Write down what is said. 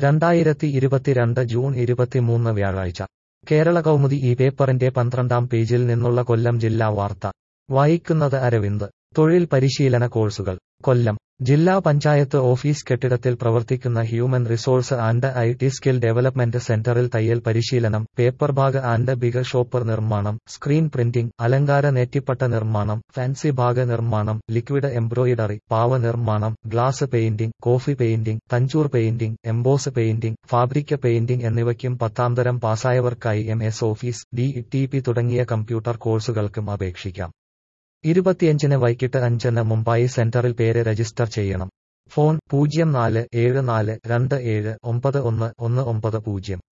രണ്ടായിരത്തി ഇരുപത്തിരണ്ട് ജൂൺ ഇരുപത്തിമൂന്ന് വ്യാഴാഴ്ച കേരള കൗമുദി ഈ പേപ്പറിന്റെ പന്ത്രണ്ടാം പേജിൽ നിന്നുള്ള കൊല്ലം ജില്ലാ വാർത്ത വായിക്കുന്നത് അരവിന്ദ് തൊഴിൽ പരിശീലന കോഴ്സുകൾ കൊല്ലം ജില്ലാ പഞ്ചായത്ത് ഓഫീസ് കെട്ടിടത്തിൽ പ്രവർത്തിക്കുന്ന human resource and I T skill development സെന്ററിൽ തയ്യൽ പരിശീലനം paper bag and big shopper നിർമ്മാണം സ്ക്രീൻ പ്രിന്റിംഗ് അലങ്കാര നെറ്റിപ്പട്ട നിർമ്മാണം ഫാൻസി ബാഗ് നിർമ്മാണം ലിക്വിഡ് എംബ്രോയിഡറി പാവ നിർമ്മാണം glass painting coffee painting Tanjore painting emboss painting fabric painting എന്നിവയ്ക്കും പത്താംതരം പാസ്സായവർക്കായി M S office D T P തുടങ്ങിയ കമ്പ്യൂട്ടർ കോഴ്സുകൾക്കും അപേക്ഷിക്കാം ഇരുപത്തിയഞ്ചിന് വൈകിട്ട് അഞ്ചിന് മുംബൈ സെന്ററിൽ പേര് രജിസ്റ്റർ ചെയ്യണം ഫോൺ പൂജ്യം നാല് ഏഴ് നാല് രണ്ട് ഏഴ് ഒമ്പത് ഒന്ന് ഒന്ന് ഒമ്പത് പൂജ്യം